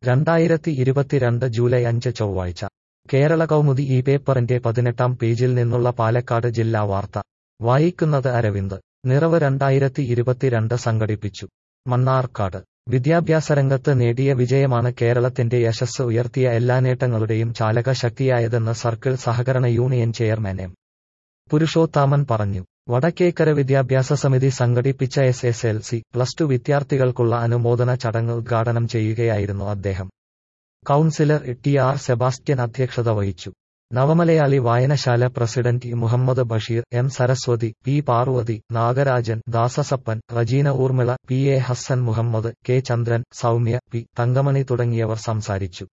രണ്ടായിരത്തി ഇരുപത്തിരണ്ട് ജൂലൈ അഞ്ച് ചൊവ്വാഴ്ച കേരള കൗമുദി ഈ പേപ്പറിന്റെ പതിനെട്ടാം പേജിൽ നിന്നുള്ള പാലക്കാട് ജില്ലാ വാർത്ത വായിക്കുന്നത് അരവിന്ദ് നിറവ് രണ്ടായിരത്തി ഇരുപത്തിരണ്ട് സംഘടിപ്പിച്ചു മണ്ണാർക്കാട് വിദ്യാഭ്യാസ രംഗത്ത് നേടിയ വിജയമാണ് കേരളത്തിന്റെ യശസ് ഉയർത്തിയ എല്ലാ നേട്ടങ്ങളുടെയും ചാലക ശക്തിയായതെന്ന് സർക്കിൾ സഹകരണ യൂണിയൻ ചെയർമാൻ എം പുരുഷോത്താമൻ പറഞ്ഞു വടക്കേക്കര വിദ്യാഭ്യാസ സമിതി സംഘടിപ്പിച്ച S S L C plus two വിദ്യാർത്ഥികൾക്കുള്ള അനുമോദന ചടങ്ങ് ഉദ്ഘാടനം ചെയ്യുകയായിരുന്നു അദ്ദേഹം കൗൺസിലർ ടി ആർ സെബാസ്റ്റ്യൻ അധ്യക്ഷത വഹിച്ചു നവമലയാളി വായനശാല president E Muhammad Basheer M Saraswathi P Parvathi Nagarajan Dasasappan Rejina Urmila P A Hassan Muhammad K Chandran Soumya P Thankamani തുടങ്ങിയവർ സംസാരിച്ചു